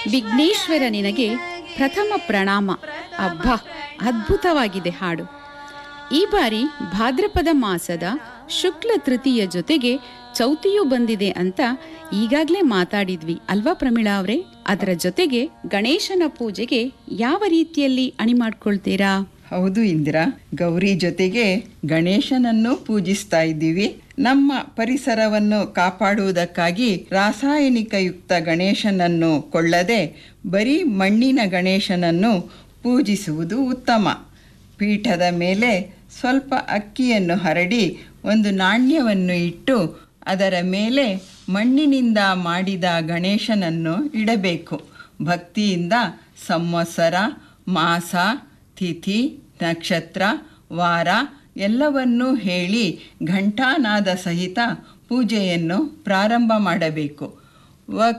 ವಿಘ್ನೇಶ್ವರ ನಿನಗೆ ಪ್ರಥಮ ಪ್ರಣಾಮ ಅಬ್ಬಾ ಅದ್ಭುತವಾಗಿದೆ ಹಾಡು ಈ ಬಾರಿ ಭಾದ್ರಪದ ಮಾಸದ ಶುಕ್ಲ ತೃತೀಯ ಜೊತೆಗೆ ಚೌತಿಯೂ ಬಂದಿದೆ ಅಂತ ಈಗಾಗಲೇ ಮಾತಾಡಿದ್ವಿ ಅಲ್ವಾ ಪ್ರಮೀಳಾ ಅವರೇ ಅದರ ಜೊತೆಗೆ ಗಣೇಶನ ಪೂಜೆಗೆ ಯಾವ ರೀತಿಯಲ್ಲಿ ಅಣಿ ಮಾಡ್ಕೊಳ್ತೀರಾ ಹೌದು ಇಂದಿರಾ ಗೌರಿ ಜೊತೆಗೆ ಗಣೇಶನನ್ನು ಪೂಜಿಸ್ತಾ ಇದ್ದೀವಿ ನಮ್ಮ ಪರಿಸರವನ್ನು ಕಾಪಾಡುವುದಕ್ಕಾಗಿ ರಾಸಾಯನಿಕಯುಕ್ತ ಗಣೇಶನನ್ನು ಕೊಳ್ಳದೆ ಬರೀ ಮಣ್ಣಿನ ಗಣೇಶನನ್ನು ಪೂಜಿಸುವುದು ಉತ್ತಮ ಪೀಠದ ಮೇಲೆ ಸ್ವಲ್ಪ ಅಕ್ಕಿಯನ್ನು ಹರಡಿ ಒಂದು ನಾಣ್ಯವನ್ನು ಇಟ್ಟು ಅದರ ಮೇಲೆ ಮಣ್ಣಿನಿಂದ ಮಾಡಿದ ಗಣೇಶನನ್ನು ಇಡಬೇಕು ಭಕ್ತಿಯಿಂದ ಸಂವತ್ಸರ ಮಾಸ ತಿಥಿ ನಕ್ಷತ್ರ ವಾರ ಎಲ್ಲವನ್ನೂ ಹೇಳಿ ಘಂಟಾನಾದ ಸಹಿತ ಪೂಜೆಯನ್ನು ಪ್ರಾರಂಭ ಮಾಡಬೇಕು ವ